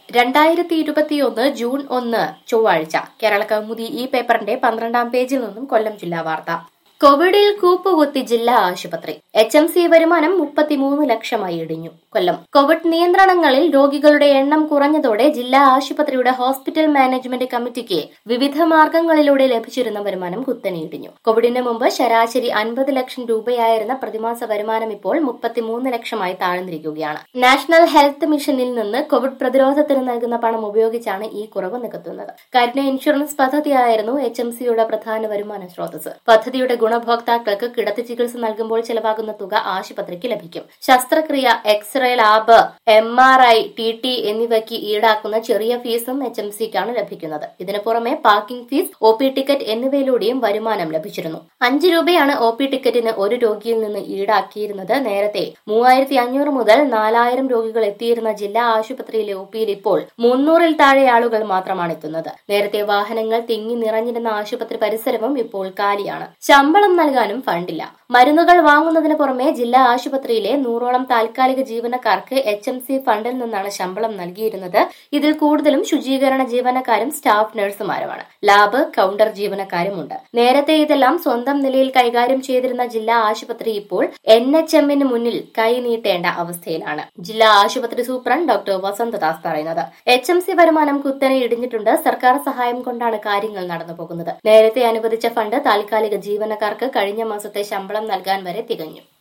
രണ്ടായിരത്തി ഇരുപത്തിയൊന്ന് ജൂൺ ഒന്ന് ചൊവ്വാഴ്ച കേരള കൗമുദി ഈ പേപ്പറിന്റെ പന്ത്രണ്ടാം പേജിൽ നിന്നും കൊല്ലം ജില്ലാ വാർത്ത കോവിഡിൽ കൂപ്പുകുത്തി ജില്ലാ ആശുപത്രി എച്ച് എം സി വരുമാനം മുപ്പത്തിമൂന്ന് ലക്ഷമായി ഇടിഞ്ഞു കൊല്ലം കോവിഡ് നിയന്ത്രണങ്ങളിൽ രോഗികളുടെ എണ്ണം കുറഞ്ഞതോടെ ജില്ലാ ആശുപത്രിയുടെ ഹോസ്പിറ്റൽ മാനേജ്മെന്റ് കമ്മിറ്റിക്ക് വിവിധ മാർഗങ്ങളിലൂടെ ലഭിച്ചിരുന്ന വരുമാനം കുത്തനെ ഇടിഞ്ഞു കോവിഡിന് മുമ്പ് ശരാശരി അൻപത് ലക്ഷം രൂപയായിരുന്ന പ്രതിമാസ വരുമാനം ഇപ്പോൾ മുപ്പത്തിമൂന്ന് ലക്ഷമായി താഴ്ന്നിരിക്കുകയാണ് നാഷണൽ ഹെൽത്ത് മിഷനിൽ നിന്ന് കോവിഡ് പ്രതിരോധത്തിന് നൽകുന്ന പണം ഉപയോഗിച്ചാണ് ഈ കുറവ് നികത്തുന്നത് കാരുണ്യ ഇൻഷുറൻസ് പദ്ധതിയായിരുന്നു എച്ച് എം സിയുടെ പ്രധാന വരുമാന സ്രോതസ് പദ്ധതിയുടെ ഗുണഭോക്താക്കൾക്ക് കിടത്തി ചികിത്സ നൽകുമ്പോൾ ചെലവാകുന്ന തുക ആശുപത്രിക്ക് ലഭിക്കും ശസ്ത്രക്രിയ x ray lab M R I T T എന്നിവയ്ക്ക് ഈടാക്കുന്ന ചെറിയ ഫീസും എച്ച് എം സിക്കാണ് ലഭിക്കുന്നത് ഇതിനു പുറമെ parking fees O P ticket എന്നിവയിലൂടെയും വരുമാനം ലഭിച്ചിരുന്നു അഞ്ച് രൂപയാണ് ഒ പി ടിക്കറ്റിന് ഒരു രോഗിയിൽ നിന്ന് ഈടാക്കിയിരുന്നത് നേരത്തെ മൂവായിരത്തി അഞ്ഞൂറ് മുതൽ നാലായിരം രോഗികൾ എത്തിയിരുന്ന ജില്ലാ ആശുപത്രിയിലെ ഒ പിയിൽ ഇപ്പോൾ മുന്നൂറിൽ താഴെ ആളുകൾ മാത്രമാണ് എത്തുന്നത് നേരത്തെ വാഹനങ്ങൾ തിങ്ങി നിറഞ്ഞിരുന്ന ആശുപത്രി പരിസരവും ഇപ്പോൾ കാലിയാണ് ശമ്പളം നൽകാനും ഫണ്ടില്ല മരുന്നുകൾ വാങ്ങുന്നതിന് പുറമെ ജില്ലാ ആശുപത്രിയിലെ നൂറോളം താൽക്കാലിക ജീവനക്കാർക്ക് എച്ച് എം സി ഫണ്ടിൽ നിന്നാണ് ശമ്പളം നൽകിയിരുന്നത് ഇതിൽ കൂടുതലും ശുചീകരണ ജീവനക്കാരും സ്റ്റാഫ് നഴ്സുമാരുമാണ് ലാബ് കൌണ്ടർ ജീവനക്കാരുമുണ്ട് നേരത്തെ ഇതെല്ലാം സ്വന്തം നിലയിൽ കൈകാര്യം ചെയ്തിരുന്ന ജില്ലാ ആശുപത്രി ഇപ്പോൾ എൻ എച്ച് എമ്മിന് മുന്നിൽ കൈ നീട്ടേണ്ട അവസ്ഥയിലാണ് ജില്ലാ ആശുപത്രി സൂപ്രണ്ട് ഡോക്ടർ വസന്തദാസ് പറയുന്നത് എച്ച് എം സി വരുമാനം കുത്തനെ ഇടിഞ്ഞിട്ടുണ്ട് സർക്കാർ സഹായം കൊണ്ടാണ് കാര്യങ്ങൾ നടന്നു പോകുന്നത് നേരത്തെ അനുവദിച്ച ഫണ്ട് താൽക്കാലിക ജീവനക്കാർക്ക് കഴിഞ്ഞ മാസത്തെ ശമ്പളം നൽകാൻ വരെ തികഞ്ഞു